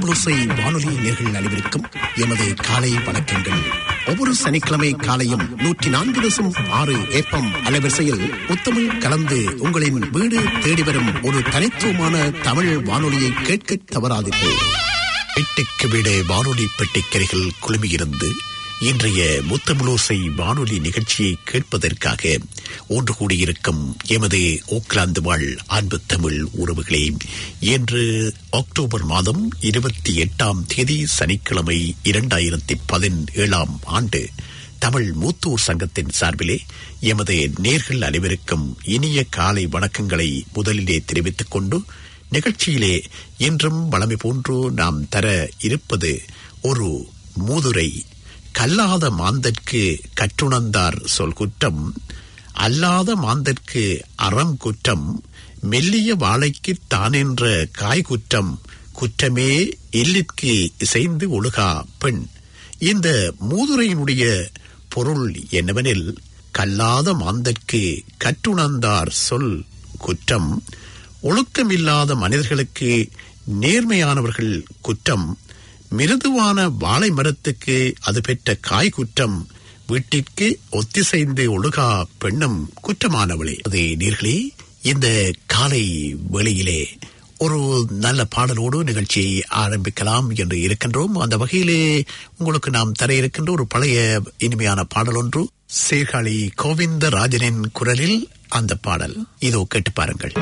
முத்தமிழோசை வானொலி நேர்கள் அனைவருக்கும் எமது காலை வணக்கங்கள் ஒவ்வொரு சனிக்கிழமை காலையும் நூற்றி நான்கு தசம் ஆறு ஏப்பம் அலைவரிசையில் முத்தமிழ் கலந்து உங்களின் வீடு தேடி வரும் ஒரு தனித்துவமான தமிழ் வானொலியை கேட்க தவறாதீர்கள் வீட்டுக்கு வீடு வானொலி பெட்டிக்கரைகள் குழுமியிருந்து இன்றைய முத்தமிழோசை வானொலி நிகழ்ச்சியை கேட்பதற்காக ஒன்று கூடியிருக்கும் எமது ஓக்லாந்து வாழ் அன்பு தமிழ் உறவுகளே இன்று அக்டோபர் மாதம் இருபத்தி எட்டாம் தேதி சனிக்கிழமை இரண்டாயிரத்தி பதினேழாம் ஆண்டு தமிழ் மூத்தூர் சங்கத்தின் சார்பிலே எமது நேர்கள் அனைவருக்கும் இனிய காலை வணக்கங்களை முதலிலே தெரிவித்துக் கொண்டு நிகழ்ச்சியிலே இன்றும் வளமை போன்று நாம் தர இருப்பது ஒரு மூதுரை கல்லாத மாந்தற்கு கற்றுணர்ந்தார் சொல் குற்றம் அல்லாத மாந்தற்கு அறம் குற்றம் மெல்லிய வாழைக்கு தானென்ற காய் குற்றம் குற்றமே எல்லிற்கு இசைந்து ஒழுகா பெண் இந்த மூதுரையினுடைய பொருள் என்னவெனில் கல்லாத மாந்தற்கு கற்றுணர்ந்தார் சொல் குற்றம் ஒழுக்கமில்லாத மனிதர்களுக்கு நேர்மையானவர்கள் குற்றம் மிருதுவான வாழை மரத்துக்கு அது பெற்ற காய் குற்றம் வீட்டிற்கு ஒத்திசைந்து ஒழுகா பெண்ணும் குற்றமானவளே அது நீர்களே இந்த காலை வேளையிலே ஒரு நல்ல பாடலோடு நிகழ்ச்சியை ஆரம்பிக்கலாம் என்று இருக்கின்றோம் அந்த வகையிலே உங்களுக்கு நாம் தர இருக்கின்ற ஒரு பழைய இனிமையான பாடல் ஒன்று சீர்காழி கோவிந்த ராஜனின் குரலில் அந்த பாடல் இதோ கேட்டு பாருங்கள்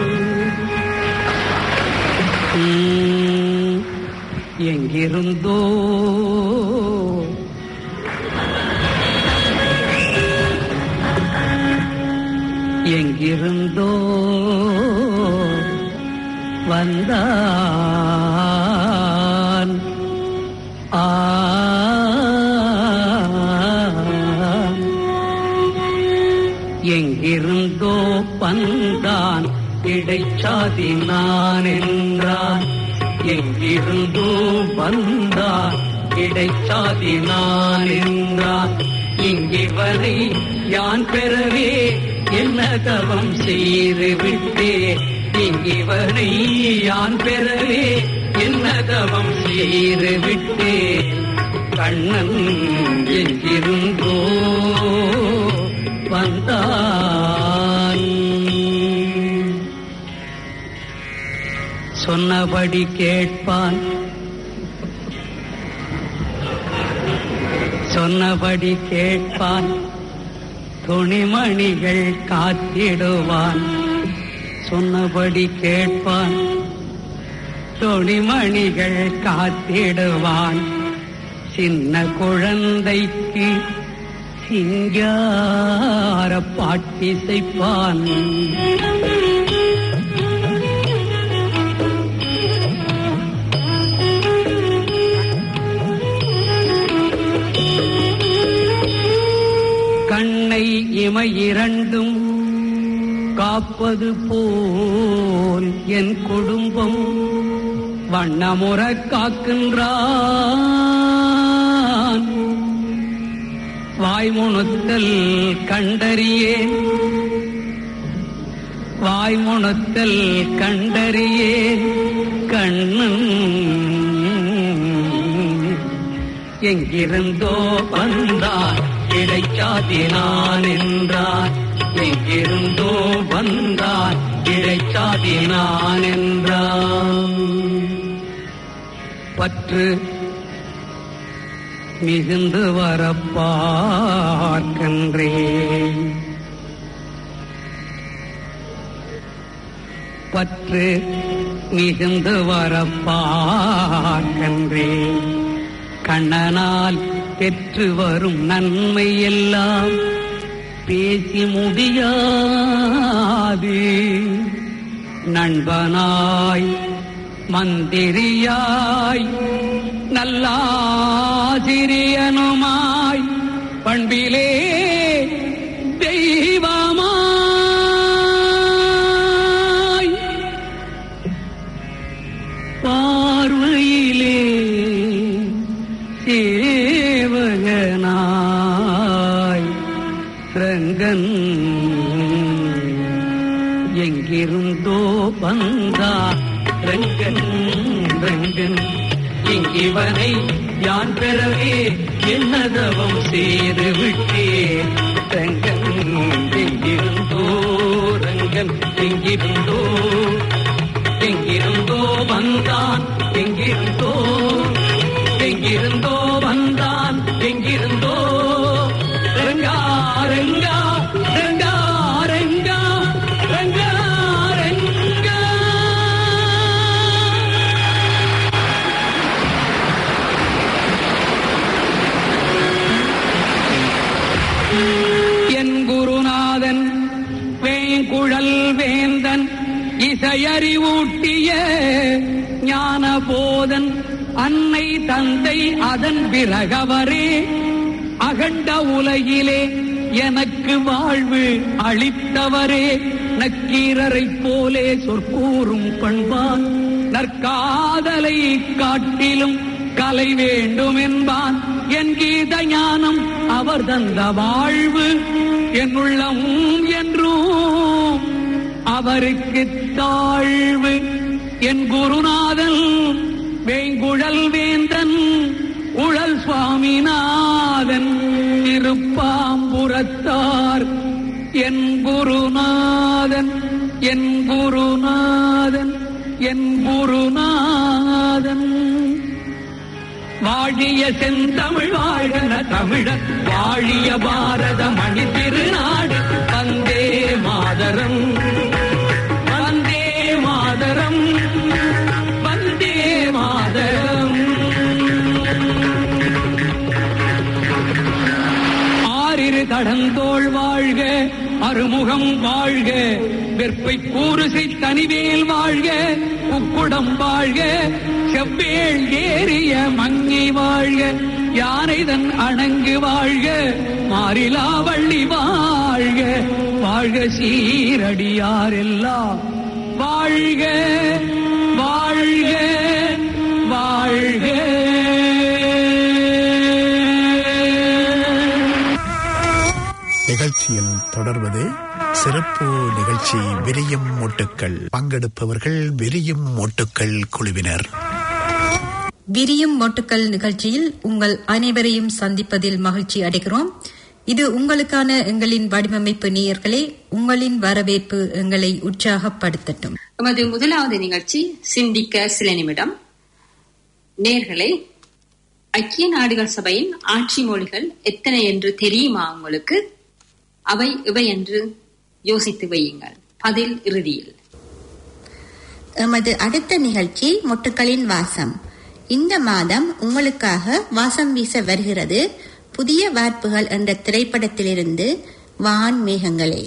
எங்கிருந்தோ எங்கிருந்தோ வந்தான் ஆ எங்கிருந்தோ வந்தான் இடைச்சாதி நான் என்றான் எங்கிருந்தோ வந்தான் இடைச்சாதி நான் என்றான் இங்கிவரை யான் பெறவே என்ன தவம் செய்து விட்டே இங்கிவரை யான் பெறவே என்ன தவம் செய்து விட்டே கண்ணன் எங்கிருந்தோ வந்தான் சொன்னபடி கேட்பான் சொன்னபடி கேட்பான் துணிமணிகள் காத்திடுவான் சொன்னபடி கேட்பான் துணிமணிகள் காத்திடுவான் சின்ன குழந்தைக்கு சிங்கார பாட்டிசைப்பான் கண்ணை இமை இரண்டும் காப்பது போல் என் குடும்பம் வண்ணமுற காக்கின்றான் வாய்முணுத்தல் கண்டறியேன் வாய்முணுத்தல் கண்டறியேன் கண்ணன் எங்கிருந்தோ வந்தார் இடைச்சாதி நான் என்றார் எங்கிருந்தோ வந்தார் இடைச்சாதி நான் என்றான் பற்று மிகுந்து வரப்பார்க்கின்றேன் பற்று மிகுந்து வரப்பார்க்கின்றேன் கண்ணனால் பெற்று வரும் நன்மை எல்லாம் பேசி முடியாது நண்பனாய் மந்திரியாய் நல்லாசிரியனுமாய் பண்பிலே தெய்வமாய் பார்வையிலே சேவகனாய் ரங்கன் எங்கிருந்தோ வந்தா ரங்கன் ரங்கன் இங்கிவனை யான் பெறவே என்னதவம் செய்து விட்டேன் ரங்கன் எங்கிருந்தோ ரங்கன் எங்கிருந்தோ எங்கிருந்தோ வந்தான் எங்கிருந்தோ எங்கிருந்தோ வந்தான் எங்கிருந்தோ ரங்கா ரங்கா ரங்கா ரங்கா ரங்கா ரங்கா என் குருநாதன் வேங்குழல் வேந்தன் இசையறிவூட்டிய ஞான போதன் அன்னை தந்தை அதன் பிறகவரே அகண்ட உலகிலே எனக்கு வாழ்வு அளித்தவரே நக்கீரரைப் போலே சொற்கூறும் பண்பான் நற்காதலை காட்டிலும் கலை வேண்டும் என்பான் என் கீத ஞானம் அவர் தந்த வாழ்வு என் உள்ளம் என்றும் அவருக்கு தாழ்வு என் குருநாதன் வேங்குழல் வேந்தன் உழல் சுவாமிநாதன் திருப்பாம்புரத்தார் என் குருநாதன் என் குருநாதன் என் குருநாதன் வாழிய செந்தமிழ் வாழ்கன தமிழர் வாழிய பாரத மணி திருநாடு வந்தே மாதரம் வந்தே மாதரம் வந்தே மாதரம் ஆறிரு கடந்தோள் வாழ்க அருமுகம் வாழ்க வெற்பை கூறுசை தனிவேல் வாழ்க உக்குடம் வாழ்க செவ்வேள் ஏறிய மங்கை வாழ்க யானைதன் அணங்கு வாழ்க மாறிலா வள்ளி வாழ்க வாழ்க சீரடியாரெல்லாம் வாழ்க வாழ்க வாழ்க நிகழ்ச்சியில் தொடர்வது சிறப்பு நிகழ்ச்சி விரியும் மொட்டுக்கள் பங்கெடுப்பவர்கள் விரியும் மொட்டுக்கள் குழுவினர் விரியும் மொட்டுக்கள் நிகழ்ச்சியில் உங்கள் அனைவரையும் சந்திப்பதில் மகிழ்ச்சி அடைகிறோம் இது உங்களுக்கான எங்களின் வடிவமைப்பு நேயர்களே உங்களின் வரவேற்பு எங்களை உற்சாகப்படுத்தட்டும் நமது முதலாவது நிகழ்ச்சி சிந்திக்க சில நிமிடம் நேர்களே ஐக்கிய நாடுகள் சபையின் ஆட்சி மொழிகள் எத்தனை என்று தெரியுமா உங்களுக்கு அவை இவை என்று யோசித்து வையுங்கள் பதில் இறுதியில் எமது அடுத்த நிகழ்ச்சி மொட்டுக்களின் வாசம் இந்த மாதம் உங்களுக்காக வாசம் வீச வருகிறது புதிய வார்ப்புகள் என்ற திரைப்படத்திலிருந்து வான் மேகங்களே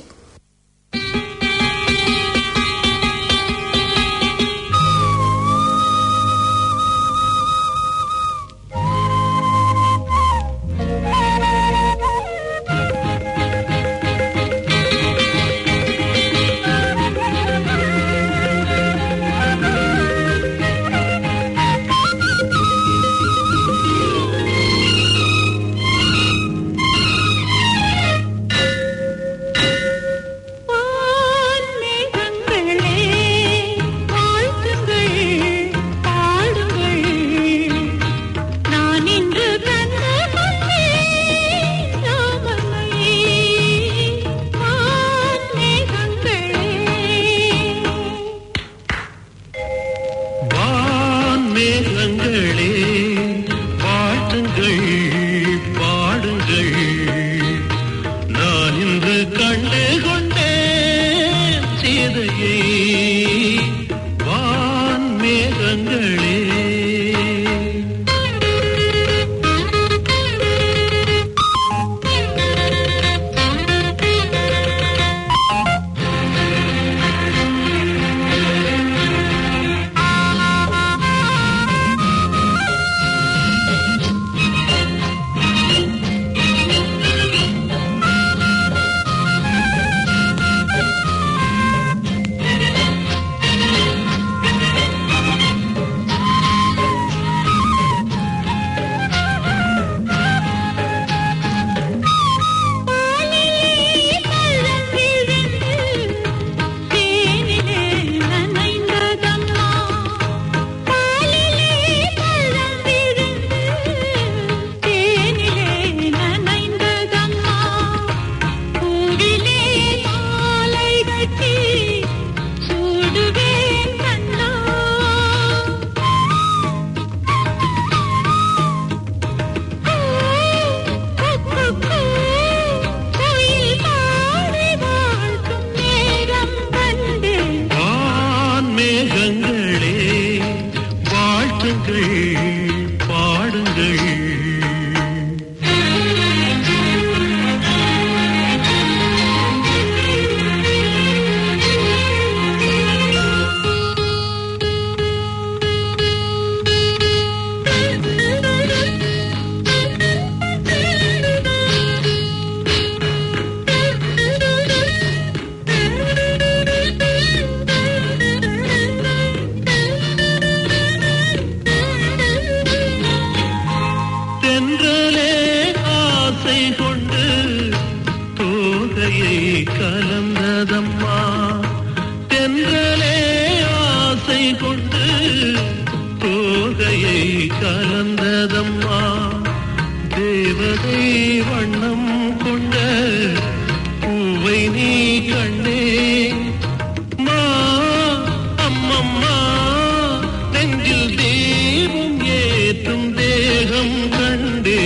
கலந்ததம்மா தென்றலே ஆசை கொண்டு தோகையை கலந்ததம்மா தேவதை வண்ணம் கொண்ட பூவை நீ கண்டே மா அம்மம்மா நெஞ்சில் தெய்வம் ஏற்றும் தேகம் கண்டே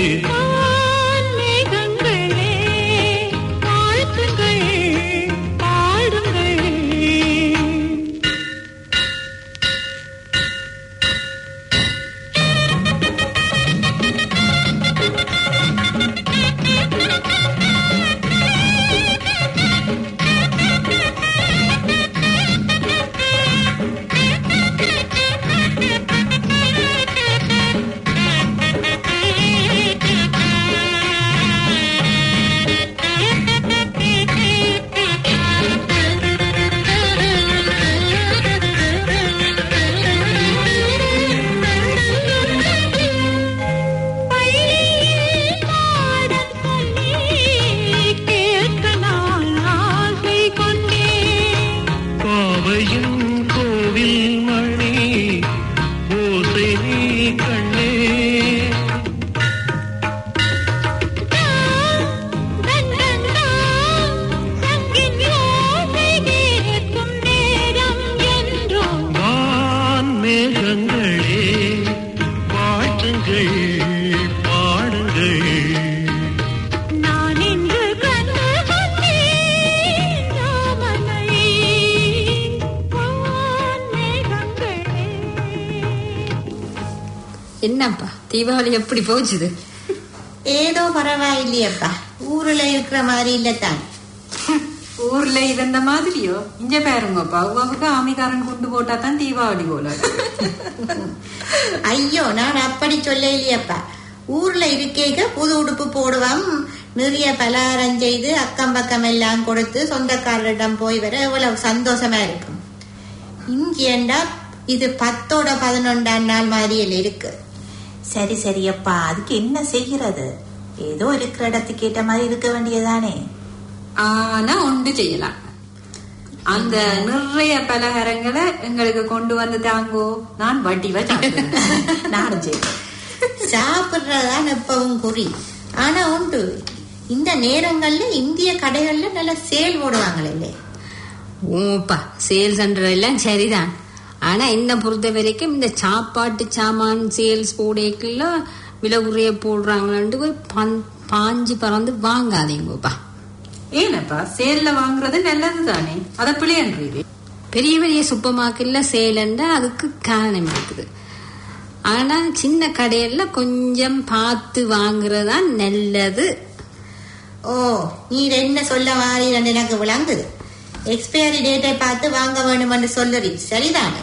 மேகங்களே வாழ்த்துங்கள் பாடுங்கள் பள்ளியில் பாடம் சொல்லி கேட்க நான் ஆசை கொண்டேன் பாவையின் கோவில் மணி ஓசை நீ கண்ணே சங்கின் யோசை கேட்கும் நேரம் என்றோ வான் மேகங்களே வாழ்த்துங்கள் பாடுங்கள் நான் இன்று கண்டு கொண்டேன் ராமனை வான் மேகங்களே என்னப்பா தீபாவளி எப்படி போச்சுது ஏதோ பரவாயில்லையப்பா ஊர்ல இருக்கிற மாதிரி இல்லத்தான் ஊர்ல இருந்த மாதிரியோ இங்க பாருங்கப்பா உமாவுக்கு ஆமிகாரன் கொண்டு போட்டா தான் தீபாவளி போல ஐயோ நான் அப்படி சொல்ல இல்லையப்பா ஊர்ல இருக்கேக்க புது உடுப்பு போடுவான் நிறைய பலகாரம் செய்து அக்கம் பக்கம் எல்லாம் கொடுத்து சொந்தக்காரரிடம் போய் வர எவ்வளவு சந்தோஷமா இருக்கும் இங்கேண்டா இது பத்தோட பதினொன்றாம் நாள் மாதிரியில் இருக்கு சரி சரியப்பா அதுக்கு என்ன செய்கிறது ஏதோ இருக்கிற இடத்துக்கு ஏற்ற மாதிரி இருக்க வேண்டியதானே ஆனா ஒன்று செய்யலாம் அந்த நிறைய பலகாரங்களை எங்களுக்கு கொண்டு வந்து தாங்கோ நான் வட்டிவா சாப்பிடுவேன் நானும் சரி சாப்பிடுறதான் எப்பவும் குறி ஆனா உண்டு இந்த நேரங்கள்ல இந்திய கடைகள்ல நல்ல சேல் போடுவாங்களே ஓப்பா சேல்ஸ் எல்லாம் சரிதான் ஆனா என்ன பொறுத்த வரைக்கும் இந்த சாப்பாட்டு சாமான் சேல்ஸ் போடேக்குள்ள விலை குறைய போடுறாங்களான்ட்டு போய் பன்- பாஞ்சு பறந்து வாங்காதீங்கப்பா ஏனப்பா சேல்ல வாங்குறது நல்லது தானே அத பிள்ளையன்றீங்க பெரிய பெரிய சூப்பர் மார்க்கெட்ல சேலண்டா அதுக்கு காரணம் இருக்குது ஆனா சின்ன கடையில கொஞ்சம் பார்த்து வாங்குறதா நல்லது ஓ நீ என்ன சொல்ல வாரீரன்னு எனக்கு விளங்குது எக்ஸ்பயரி டேட்டை பார்த்து வாங்க வேணும்னு சொல்லுறீ சரிதானே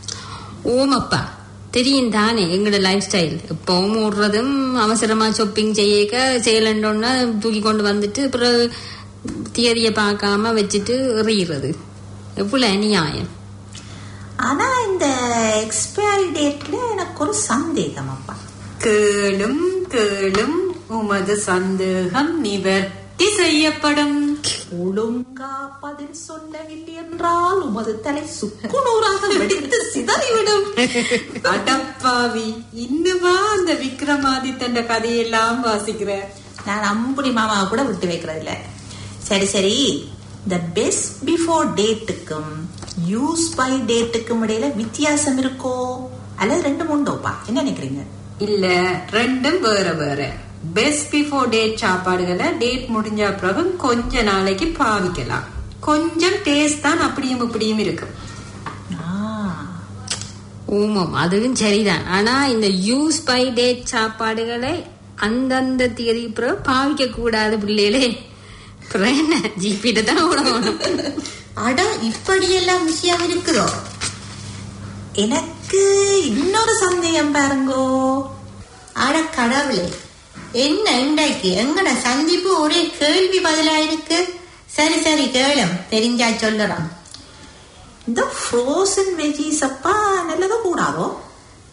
ஓமப்பா தெரியும் தானே எங்களோட லைஃப் ஸ்டைல் எப்பவும் ஓடுறதும் அவசரமா ஷாப்பிங் செய்யக்க சேலண்டோன்னா தூக்கி கொண்டு வந்துட்டு அப்புறம் தியரிய பார்க்காம வச்சுட்டு எறிகிறது எவ்வளவு அநியாயம் ஆனா இந்த எக்ஸ்பயரி டேட்ல எனக்கு ஒரு சந்தேகம் அப்பா கேளும் கேளும் உமது சந்தேகம் நிவர்த்தி செய்யப்படும் ஒழுங்கா பதில் சொல்லவில்லை என்றால் உமது தலை சுக்குநூறாக வெடித்து சிதறிவிடும் அடப்பாவி இன்னுமா அந்த விக்ரமாதித்தன் கதையெல்லாம் வாசிக்கிற நான் அம்புடி மாமாவை கூட விட்டு வைக்கிறது இல்ல சரி சரி இந்த பெஸ்ட் பிஃபோர் டேட்டுக்கும் யூஸ் பை டேட்டுக்கும் இடையில வித்தியாசம் இருக்கோ அல்லது ரெண்டும் உண்டோப்பா என்ன நினைக்கிறீங்க இல்ல ரெண்டும் வேற வேற பெஸ்ட் பிஃபோர் டேட் சாப்பாடுகளை டேட் முடிஞ்ச பிறகு கொஞ்ச நாளைக்கு பாவிக்கலாம் கொஞ்சம் டேஸ்ட் தான் அப்படியும் இப்படியும் இருக்கும் ஓமம் அதுவும் சரிதான் ஆனா இந்த யூஸ் பை டேட் சாப்பாடுகளை அந்தந்த தேதி பிறகு பாவிக்க கூடாது பிள்ளைகளே அப்புறம் என்ன ஜிபிட்ட தான் ஓடணும் அட இப்படியெல்லாம் விஷயம் இருக்குதோ எனக்கு இன்னொரு சந்தேகம் பாருங்கோ அட கடவுளே என்ன இன்றைக்கு எங்கட சந்திப்பு ஒரே கேள்வி பதிலா இருக்கு சரி சரி கேளும் தெரிஞ்சா சொல்லுறோம் இந்த ஃப்ரோசன் வெஜிஸ் அப்பா நல்லதோ கூடாதோ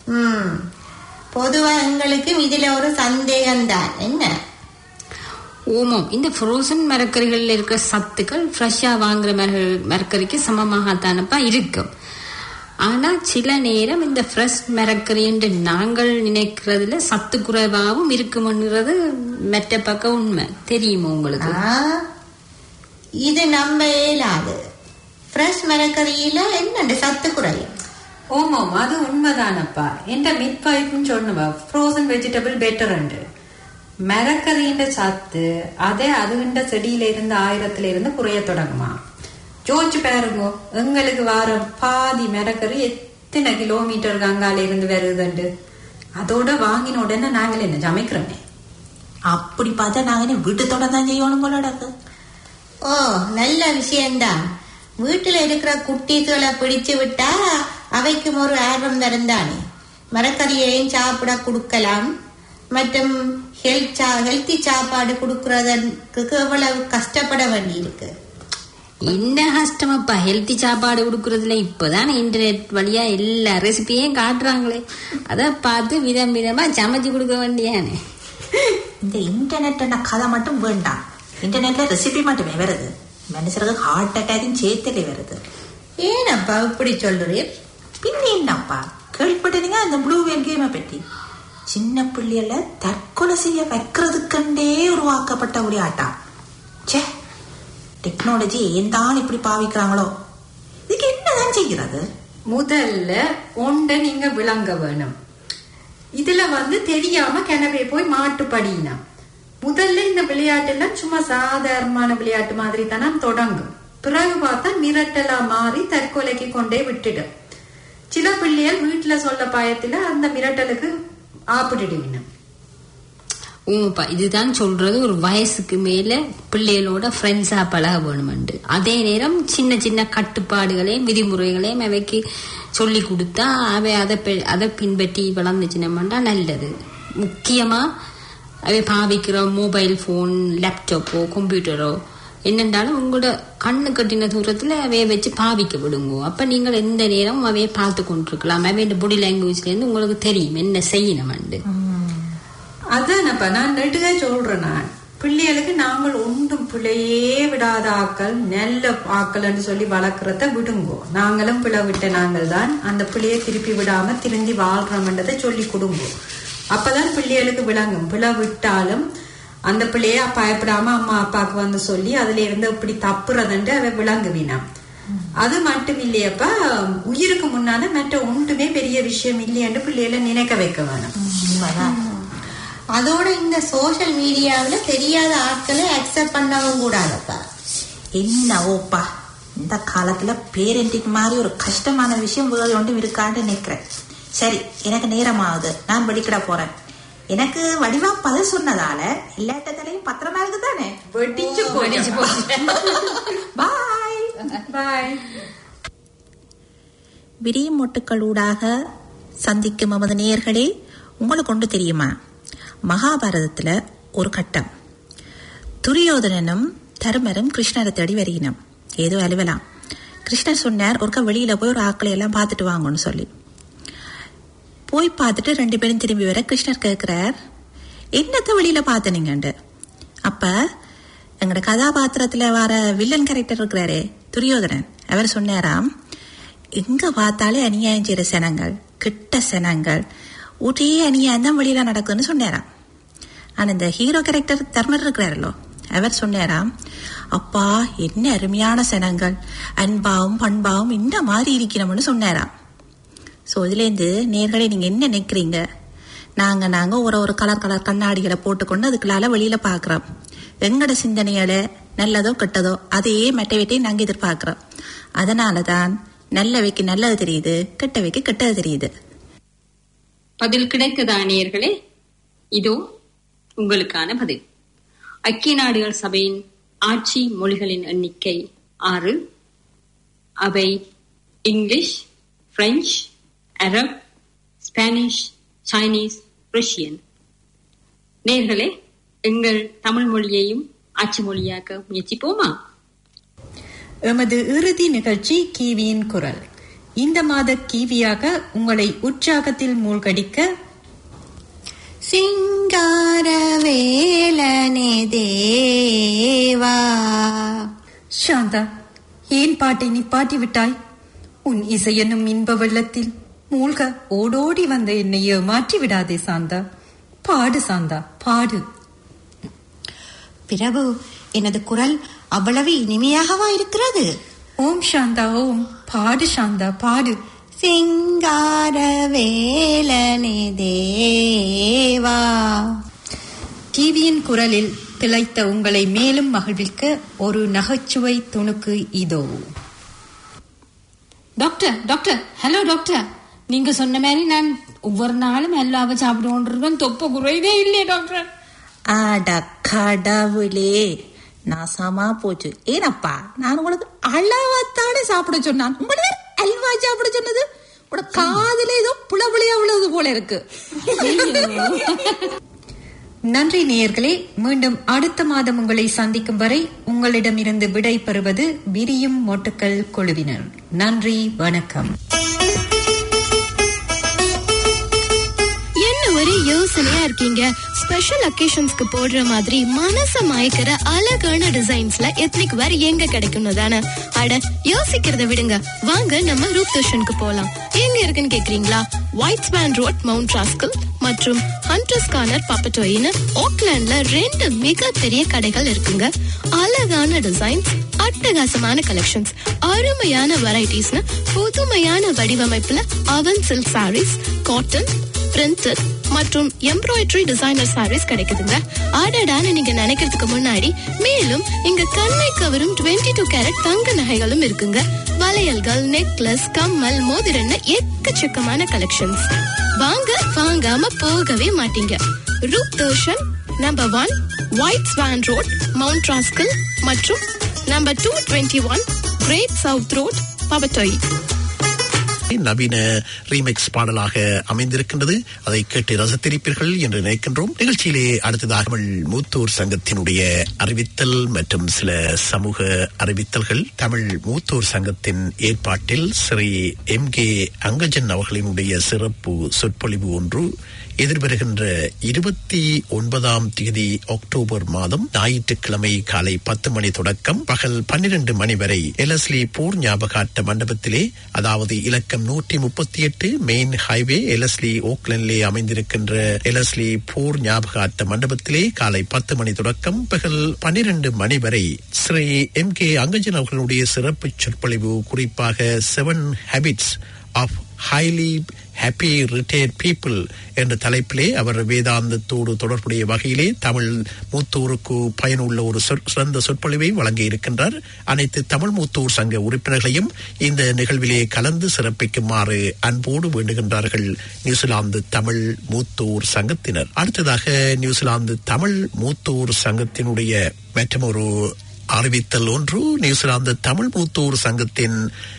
ம் பொதுவா எங்களுக்கு இதுல ஒரு சந்தேகம் தான் என்ன ஓமம் இந்த ஃப்ரோசன் மரக்கறிகள்ல இருக்கிற சத்துக்கள் ஃப்ரெஷ்ஷா வாங்குற மர- மரக்கறிக்கு சமமாகத்தானப்பா இருக்கும் ஆனா சில நேரம் இந்த ஃப்ரெஷ் மரக்கறி என்று நாங்கள் நினைக்கிறதுல சத்து குறைவாகவும் இருக்கும்ங்கிறது மெட்ட பக்கம் உண்மை தெரியுமா உங்களுக்கு ஆ, இது நம்ம இயலாது ஃப்ரெஷ் மரக்கறியில என்னண்டு சத்து குறையும் ஓமாம் அது உண்மைதானப்பா என்ற மிட் வைஃப்னு சொன்னவா ஃப்ரோசன் வெஜிடபிள் பெட்டர் உண்டு மரக்கறின்ற சத்து அதே அதுகின்ற செடியில இருந்து ஆயிரத்துல இருந்து குறைய தொடங்குமா ஜோதிச்சு பாருங்க எங்களுக்கு வார பாதி மரக்கறி எத்தனை கிலோமீட்டர் கங்கால இருந்து வருதுண்டு அதோட வாங்கின உடனே நாங்கள் என்ன சமைக்கிறோமே அப்படி பார்த்தா நாங்க என்ன வீட்டுத்தோட தான் செய்யணும் போல நடக்கு ஓ நல்ல விஷயம்தான் வீட்டுல இருக்கிற குட்டீஸ்களை பிடிச்சு விட்டா அவைக்கும் ஒரு ஆர்வம் இருந்தானே மரக்கறியையும் சாப்பிட கொடுக்கலாம் மற்றும் ஹெல்த் சா ஹெல்த்தி சாப்பாடு கொடுக்கறதுக்கு எவ்வளவு கஷ்டப்பட வேண்டியிருக்கு என்ன கஷ்டமாப்பா ஹெல்த்தி சாப்பாடு கொடுக்கறதுல இப்பதானே இன்டர்நெட் வழியா எல்லா ரெசிபியும் காட்டுறாங்களே அதை பார்த்து விதம் விதமா சமைச்சு கொடுக்க வேண்டியானே இந்த இன்டர்நெட் கதை மட்டும் வேண்டாம் இன்டர்நெட்ல ரெசிபி மட்டுமே வருது மனுஷருக்கு ஹார்ட் அட்டாக்கும் சேர்த்தலே வருது ஏனப்பா இப்படி சொல்றீர் பின்ன என்னப்பா கேள்விப்பட்டீங்க அந்த ப்ளூ வேல் கேமை பற்றி சின்ன பிள்ளைகள தற்கொலை செய்ய வைக்கிறதுக்கண்டே உருவாக்கப்பட்ட ஒரு ஆட்டம் ச்சே டெக்னாலஜி ஏன் தான் இப்படி பாவிக்கிறாங்களோ இதுக்கு என்னதான் செய்கிறது முதல்ல ஒன்றை நீங்க விளங்க வேணும் இதுல வந்து தெரியாம கிணவே போய் மாட்டு படினா முதல்ல இந்த விளையாட்டெல்லாம் சும்மா சாதாரணமான விளையாட்டு மாதிரி தானே தொடங்கும் பிறகு பார்த்தா மிரட்டலா மாறி தற்கொலைக்கு கொண்டே விட்டுடும் சில பிள்ளைகள் வீட்டுல சொல்ல பயத்துல அந்த மிரட்டலுக்கு ஆப்பிட்டுடுவின உண்மைப்பா இதுதான் சொல்றது ஒரு வயசுக்கு மேல பிள்ளைகளோட ஃப்ரெண்ட்ஸா பழக வேணுமெண்டு அதே நேரம் சின்ன சின்ன கட்டுப்பாடுகளையும் விதிமுறைகளையும் அவைக்கு சொல்லி கொடுத்தா அவை அதை பெ- அதை பின்பற்றி வளர்ந்துச்சுனோம்னா நல்லது முக்கியமா அவை பாவிக்கிற மொபைல் ஃபோன் லேப்டாப்போ கம்ப்யூட்டரோ என்னென்றாலும் உங்களோட கண்ணு கட்டின தூரத்துல அவைய வச்சு பாவிக்க விடுங்க அப்ப நீங்கள் எந்த நேரம் அவைய பார்த்து கொண்டிருக்கலாம் அவையோட பாடி லாங்குவேஜ்ல இருந்து உங்களுக்கு தெரியும் என்ன செய்யணுமெண்டு அதானப்பா நான் நெடுக சொல்றேன் நான் பிள்ளைகளுக்கு நாங்கள் ஒன்றும் பிள்ளையே விடாத ஆக்கள் நல்ல ஆக்கள்னு சொல்லி வளர்க்கறத விடுங்கோ நாங்களும் பிழை விட்ட நாங்கள் தான் அந்த பிள்ளையை திருப்பி விடாம திருந்தி வாழ்றோம்ன்றதை சொல்லி கொடுங்கோ அப்பதான் பிள்ளைகளுக்கு விளங்கும் பிழை விட்டாலும் அந்த பிள்ளைய பயப்படாம அம்மா அப்பாவுக்கு வந்து சொல்லி அதுல இருந்து இப்படி தப்புறதுன்ட்டு அவ விளங்குவினா அது மட்டும் இல்லையப்பா உயிருக்கு முன்னால மற்ற ஒன்றுமே பெரிய விஷயம் இல்லையென்று பிள்ளைகளை நினைக்க வைக்க வேணும் உண்மைதான் அதோட இந்த சோஷியல் மீடியாவுல தெரியாத ஆட்களை அக்செப்ட் பண்ணவும் கூடாதப்பா என்ன ஓப்பா இந்த காலத்துல பேரண்டிங் மாதிரி ஒரு கஷ்டமான விஷயம் வேறு ஒன்றும் இருக்கான்னு நினைக்கிறேன் சரி எனக்கு நேரமாகுது நான் வெடிக்கிட போறேன் எனக்கு வடிவா பதில் சொன்னதால எல்லாட்டத்திலையும் பத்திரமா இருக்கு தானே வெடிச்சு போச்சு பாய் பாய் விரியும் மொட்டுக்களூடாக சந்திக்கும் நமது நேயர்களே உங்களுக்கு ஒன்று தெரியுமா மகாபாரதத்துல ஒரு கட்டம் துரியோதனனும் தருமரும் கிருஷ்ணரை தேடி வருகினம் ஏதோ அலுவலாம் கிருஷ்ணர் சொன்னார் ஒருக்க வெளியில போய் ஒரு ஆக்களை எல்லாம் பார்த்துட்டு வாங்கன்னு சொல்லி போய் பார்த்துட்டு ரெண்டு பேரும் திரும்பி வர கிருஷ்ணர் கேட்கிறார் என்னத்த வெளியில பார்த்தனீங்கண்டு அப்ப எங்களோட கதாபாத்திரத்துல வர வில்லன் கேரக்டர் இருக்கிறாரே துரியோதனன் அவர் சொன்னாராம் எங்க பார்த்தாலே அநியாயம் செய்யற சனங்கள் கிட்ட சனங்கள் ஒரே அநியாயம் தான் வெளியில நடக்குதுன்னு சொன்னாராம் ஆனா இந்த ஹீரோ கேரக்டர் தர்மர் இருக்கிறாரല്ലോ அவர் சொன்னாராம் அப்பா என்ன அருமையான சனங்கள் அன்பாவும் பண்பாவும் இந்த மாதிரி இருக்கணும்னு சொன்னாராம் ஸோ இதுலேருந்து நேர்களே நீங்க என்ன நினைக்கிறீங்க நாங்க நாங்க ஒரு ஒரு கலர் கலர் கண்ணாடிகளை போட்டுக்கொண்டு அதுக்குள்ளால வெளியில பாக்குறோம் எங்கட சிந்தனையால நல்லதோ கெட்டதோ அதையே மெட்டவைட்டே நாங்க எதிர்பார்க்கிறோம் அதனாலதான் நல்லவைக்கு நல்லது தெரியுது கெட்டவைக்கு கெட்டது தெரியுது பதில் கிடைத்ததா நேயர்களே இதோ உங்களுக்கான பதில் ஐக்கிய நாடுகள் சபையின் ஆட்சி மொழிகளின் எண்ணிக்கை ஆறு அவை English French Arab Spanish Chinese Russian நேர்களே எங்கள் தமிழ் மொழியையும் ஆட்சி மொழியாக்க முயற்சிப்போமா எமது இறுதி நிகழ்ச்சி கீவியின் குரல் இந்த மாத கீவியாக உங்களை உற்சாகத்தில் மூழ்கடிக்க சிங்க சிங்காரவேலனே தேவா சாந்தா ஏன் பாட்டை நிப்பாட்டி விட்டாய் உன் இசை என்னும் இன்ப வெள்ளத்தில் மூழ்க ஓடோடி வந்த என்னை ஏமாற்றி விடாதே சாந்தா பாடு சாந்தா பாடு பிரபு எனது குரல் அவ்வளவு இனிமையாகவா இருக்கிறது ஓம் சாந்தா ஓம் பாடு சாந்தா பாடு சிங்காரவேலனே தேவா டிவியின் குரலில் திளைத்த உங்களை மேலும் மகிழ்விக்க ஒரு நகைச்சுவை துணுக்கு இதோ டாக்டர் டாக்டர் ஹலோ டாக்டர் நீங்க சொன்ன மாதிரி நான் ஒவ்வொரு நாளும் எல்லாவை சாப்பிடுவோன் இருக்கேன் தொப்பை குறையவே இல்லையே டாக்டர் அட கடவுளே நாசமா போச்சு ஏனப்பா நான் உங்களுக்கு அளவத்தானே சாப்பிட சொன்னான் உங்களுக்கு அல்வா சாப்பிட சொன்னது உட காதுல ஏதோ புலபுளியா உள்ளது போல இருக்கு நன்றி நேயர்களே மீண்டும் அடுத்த மாதம் உங்களை சந்திக்கும் வரை உங்களிடமிருந்து விடை பெறுவது விரியும் மொட்டுக்கள் குழுவினர் நன்றி வணக்கம் என்ன ஒரே யோசனையா இருக்கீங்க ஸ்பெஷல் அக்கேஷன்ஸ்க்கு போடுற மாதிரி மனச மயக்கிற அழகான டிசைன்ஸ்ல எத்னிக் வேற எங்க கிடைக்கும்னு தானே அட யோசிக்கிறத விடுங்க வாங்க நம்ம ரூப் தோஷனுக்கு போலாம் எங்க இருக்குன்னு கேக்குறீங்களா white swan road mount Roskill மற்றும் ஹண்டர்ஸ் கார்னர் பப்பட்டோயின்னு ஓக்லாண்ட்ல ரெண்டு மிகப்பெரிய கடைகள் இருக்குங்க அழகான டிசைன்ஸ் அட்டகாசமான கலெக்ஷன்ஸ் அருமையான வெரைட்டிஸ்னு புதுமையான வடிவமைப்புல அவன் சில்க் சாரீஸ் காட்டன் பிரிண்டட் மற்றும் எம்ப்ராய்டரி டிசைனர் சாரீஸ் கிடைக்குதுங்க ஆர்டர்டான நீங்க நினைக்கிறதுக்கு முன்னாடி மேலும் இங்க கண்ணை கவரும் 22 டூ கேரட் தங்க நகைகளும் இருக்குங்க வளையல்கள் நெக்லஸ் கம்மல் மோதிரன்னு எக்கச்சக்கமான கலெக்ஷன்ஸ் வாங்க வாங்காம போகவே மாட்டீங்க Roop Darshan number one white swan road mount Roskill மற்றும் number two twenty one great south road Papatoetoe நவீன ரீமிக்ஸ் பாடலாக அமைந்திருக்கின்றது அதை கேட்டு ரசத்திருப்பீர்கள் என்று நினைக்கின்றோம் நிகழ்ச்சியிலே அடுத்ததாக தமிழ் மூத்தோர் சங்கத்தினுடைய அறிவித்தல் மற்றும் சில சமூக அறிவித்தல்கள் தமிழ் மூத்தோர் சங்கத்தின் ஏற்பாட்டில் ஸ்ரீ எம் கே அங்கஜன் அவர்களினுடைய சிறப்பு சொற்பொழிவு ஒன்று எதிர்வருகின்ற இருபத்தி ஒன்பதாம் தேதி அக்டோபர் மாதம் ஞாயிற்றுக்கிழமை காலை பத்து மணி தொடக்கம் பகல் பன்னிரண்டு மணி வரை எலஸ்லி போர் ஞாபகார்த்த மண்டபத்திலே அதாவது இலக்கம் நூற்றி முப்பத்தி எட்டு மெயின் ஹைவே எலஸ்லி ஓக்லண்டிலே அமைந்திருக்கின்ற எலஸ்லி போர் ஞாபகார்த்த மண்டபத்திலே காலை பத்து மணி தொடக்கம் பகல் பன்னிரண்டு மணி வரை ஸ்ரீ எம் கே அங்கஜன் அவர்களுடைய சிறப்பு சொற்பொழிவு குறிப்பாக seven habits of highly happy retired people என்ற தலைப்பிலே அவர் வேதாந்தத்தோடு தொடர்புடைய வகையிலே தமிழ் மூத்தோருக்கு பயனுள்ள ஒரு சொற்- சிறந்த சொற்பொழிவை வழங்க இருக்கின்றார் அனைத்து தமிழ் மூத்தோர் சங்க உறுப்பினர்களையும் இந்த நிகழ்விலே கலந்து சிறப்பிக்குமாறு அன்போடு வேண்டுகின்றார்கள் நியூசிலாந்து தமிழ் மூத்தோர் சங்கத்தினர் அடுத்ததாக நியூசிலாந்து தமிழ் மூத்தோர் சங்கத்தினுடைய மற்றொரு அறிவித்தல் ஒன்று நியூசிலாந்து தமிழ் மூத்தோர் சங்கத்தின்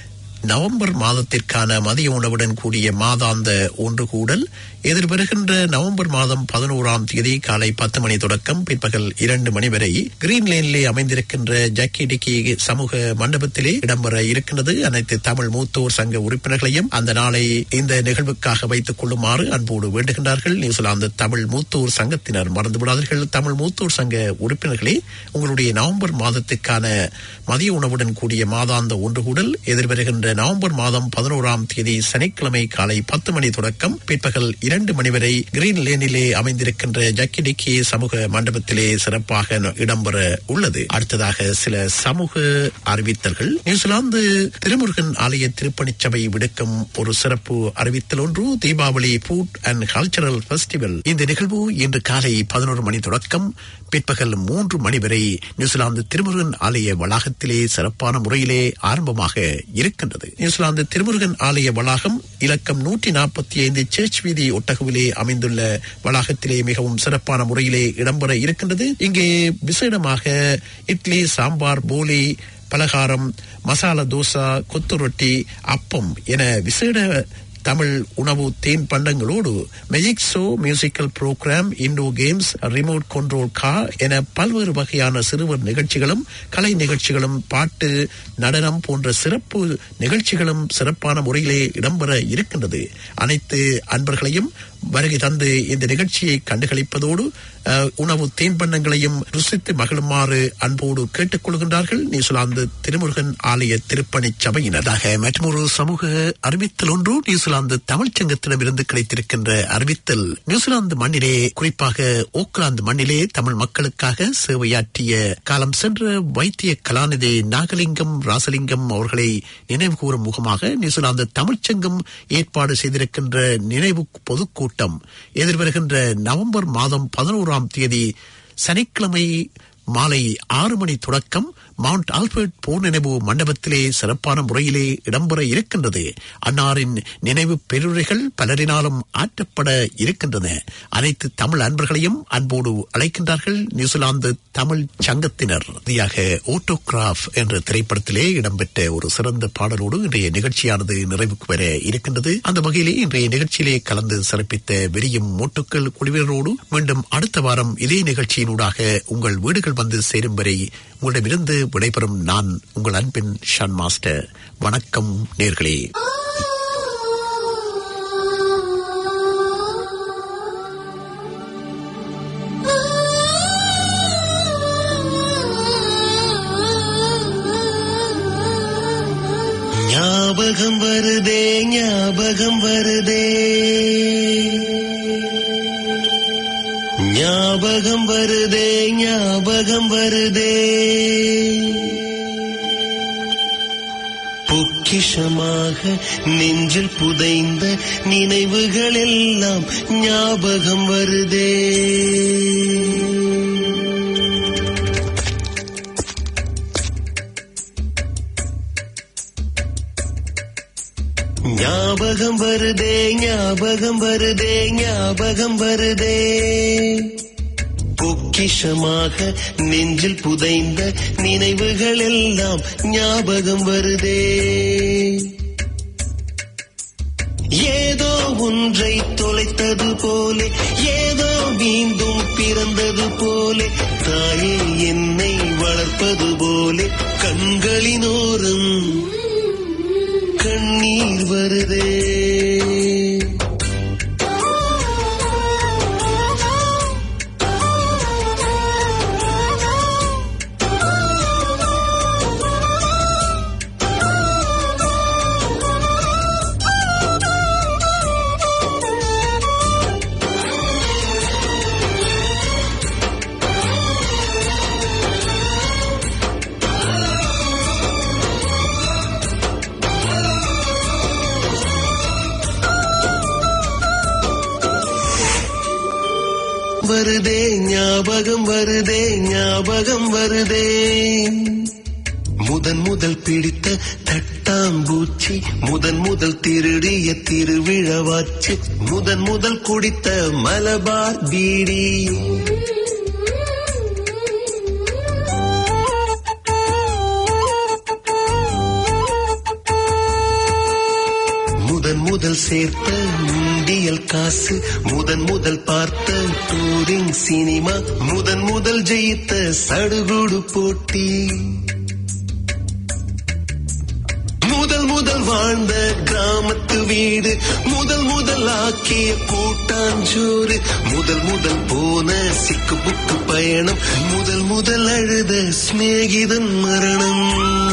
நவம்பர் மாதத்திற்கான மதிய உணவுடன் கூடிய மாதாந்த ஒன்று கூடல் எதிர்வருகின்ற நவம்பர் மாதம் பதினோராம் தேதி காலை பத்து மணி தொடக்கம் பிற்பகல் இரண்டு மணி வரை கிரீன் லேனிலே அமைந்திருக்கின்ற ஜக்கி டிக்கி சமூக மண்டபத்திலே இடம்பெற இருக்கின்றது அனைத்து தமிழ் மூத்தோர் சங்க உறுப்பினர்களையும் அந்த நாளை இந்த நிகழ்வுக்காக வைத்துக் கொள்ளுமாறு அன்போடு வேண்டுகின்றார்கள் நியூசிலாந்து தமிழ் மூத்தோர் சங்கத்தினர் மறந்து விடாதீர்கள் தமிழ் மூத்தோர் சங்க உறுப்பினர்களே உங்களுடைய நவம்பர் மாதத்துக்கான மதிய உணவுடன் கூடிய மாதாந்த ஒன்று கூடல் எதிர்வருகின்ற நவம்பர் மாதம் பதினோராம் தேதி சனிக்கிழமை காலை பத்து மணி தொடக்கம் பிற்பகல் இரண்டு மணி வரை கிரீன் லேனிலே அமைந்திருக்கின்ற ஜக்கி டிக்கி சமூக மண்டபத்திலே சிறப்பாக ந- இடம்பெற உள்ளது அடுத்ததாக சில சமூக அறிவித்தல்கள் நியூசிலாந்து திருமுருகன் ஆலய திருப்பணிச் சபை விடுக்கும் ஒரு சிறப்பு அறிவித்தல் ஒன்று Deepavali food and cultural festival இந்த நிகழ்வு இன்று காலை பதினோரு மணி தொடக்கம் பிற்பகல் மூன்று மணி வரை நியூசிலாந்து திருமுருகன் ஆலய வளாகத்திலே சிறப்பான முறையிலே ஆரம்பமாக இருக்கின்றது நியூசிலாந்து திருமுருகன் ஆலய வளாகம் இலக்கம் நூற்றி நாற்பத்தி ஐந்து சர்ச் வீதி ஒட்டகவிலே அமைந்துள்ள வளாகத்திலே மிகவும் சிறப்பான முறையிலே இடம்பெற இருக்கின்றது இங்கே விசேடமாக இட்லி சாம்பார் போலி பலகாரம் மசாலா தோசா கொத்து ரொட்டி அப்பம் என விசேட தமிழ் உணவு தேன் பண்டங்களோடு magic show musical programme indoor games remote control car என பல்வேறு வகையான சிறுவர் நிகழ்ச்சிகளும் கலை நிகழ்ச்சிகளும் பாட்டு நடனம் போன்ற சிறப்பு நிகழ்ச்சிகளும் சிறப்பான முறையிலே இடம்பெற இருக்கின்றது அனைத்து அன்பர்களையும் வருகை தந்து இந்த நிகழ்ச்சியை கண்டுகளிப்பதோடு அஹ், உணவு தேன்பண்டங்களையும் ருசித்து மகிழுமாறு அன்போடு கேட்டுக்கொள்கின்றார்கள் நியூசிலாந்து திருமுருகன் ஆலய திருப்பணி சபையினதாக மற்றொரு சமூக அறிவித்தல் ஒன்று நியூசிலாந்து தமிழ்ச் சங்கத்திடமிருந்து கிடைத்திருக்கின்ற அறிவித்தல் நியூசிலாந்து மண்ணிலே குறிப்பாக ஓக்லாந்து மண்ணிலே தமிழ் மக்களுக்காக சேவையாற்றிய காலம் சென்ற வைத்திய கலாநிதி நாகலிங்கம் ராசலிங்கம் அவர்களை நினைவு கூறும் முகமாக நியூசிலாந்து தமிழ்ச்சங்கம் ஏற்பாடு செய்திருக்கின்ற நினைவு பொதுக்கூட்டம் எதிர்வருகின்ற நவம்பர் மாதம் பதினோராம் தேதி சனிக்கிழமை மாலை ஆறு மணி தொடக்கம் மவுண்ட் ஆல்பர்ட் போர் நினைவு மண்டபத்திலே சிறப்பான முறையிலே இடம்பெற இருக்கின்றது அன்னாரின் நினைவு பெருரைகள் பலரினாலும் ஆற்றப்பட இருக்கின்றன அனைத்து தமிழ் அன்பர்களையும் அன்போடு அழைக்கின்றார்கள் நியூசிலாந்து தமிழ் சங்கத்தினர் இறுதியாக ஓட்டோகிராஃப் என்ற திரைப்படத்திலே இடம்பெற்ற ஒரு சிறந்த பாடலோடு இன்றைய நிகழ்ச்சியானது நிறைவுக்கு வர இருக்கின்றது அந்த வகையிலே இன்றைய நிகழ்ச்சியிலே கலந்து சிறப்பித்த வெறியும் மோட்டுக்கள் குழுவினரோடு மீண்டும் அடுத்த வாரம் இதே நிகழ்ச்சியினூடாக உங்கள் வீடுகள் வந்து சேரும் வரை உங்களிடமிருந்து விடைபெறும் நான் உங்கள் அன்பின் ஷான் மாஸ்டர் வணக்கம் நேர்களே ஞாபகம் வருதே ஞாபகம் வருதே ஞாபகம் வருதே ஞாபகம் வருதே பொக்கிஷமாக நெஞ்சில் புதைந்த நினைவுகள் எல்லாம் ஞாபகம் வருதே ஞாபகம் வருதே ஞாபகம் வருதே ஞாபகம் வருதே பொக்கிஷமாக நெஞ்சில் புதைந்த நினைவுகள் எல்லாம் ஞாபகம் வருதே ஏதோ ஒன்றை தொலைத்தது போலே ஏதோ மீண்டும் பிறந்தது போலே தாயே என்னை வளர்ப்பது போலே கண்களினோரம் கண்ணீர் வருதே வருதே ஞாபகம் வருதே ஞாபகம் வருதே முதன் முதல் பிடித்த தட்டாம்பூச்சி முதன் முதல் திருடிய திருவிழவாச்சு முதன் முதல் குடித்த மலபார் பீடி முதன் முதல் சேர்த்த உண்டியல் காசு முதன் முதல் பார்த்த டூரிங் சினிமா முதன் முதல் ஜெயித்த சடுகுடு போட்டி முதல் முதல் வாழ்ந்த கிராமத்து வீடு முதல் முதல் ஆக்கிய கூட்டாஞ்சோறு முதல் முதல் போன சிக்கு புக்கு பயணம் முதல் முதல் அழுத சிநேகிதன் மரணம்